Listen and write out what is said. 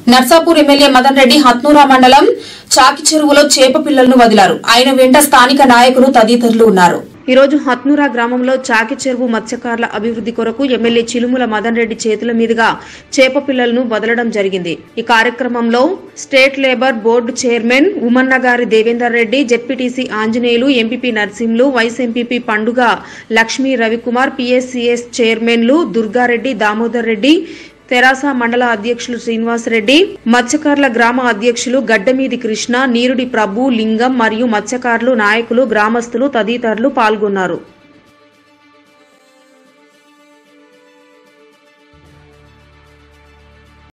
Narsapur MLA Madan Reddy Hathnoora mandal చాకి చెరువులో చేప పిల్లలను వదిలారు ఆయన వెంట స్థానిక నాయకులు తదితరులు ఉన్నారు ఈ రోజు హత్నూరా గ్రామంలో చాకి చెరువు మత్స్యకారుల అభివృద్ధి కొరకు ఎమ్మెల్యే చిలుముల మదన్ రెడ్డి చేతుల మీదుగా చేప పిల్లలను వదలడం జరిగింది ఈ కార్యక్రమంలో state labour board chairman Umannagari Devender Reddy ZPTC Anjaneyulu MPP Narsimlu vice MPP Panduga Lakshmi Ravikumar PSCS చైర్మన్లు దుర్గారెడ్డి దామోదర్ రెడ్డి తెరాస మండల అధ్యక్షులు శ్రీనివాస్ రెడ్డి మత్స్యకారుల గ్రామ అధ్యక్షులు గడ్డమీది కృష్ణ నీరుడి ప్రభు లింగం మరియు మత్స్యకారులు నాయకులు గ్రామస్తులు తదితరులు పాల్గొన్నారు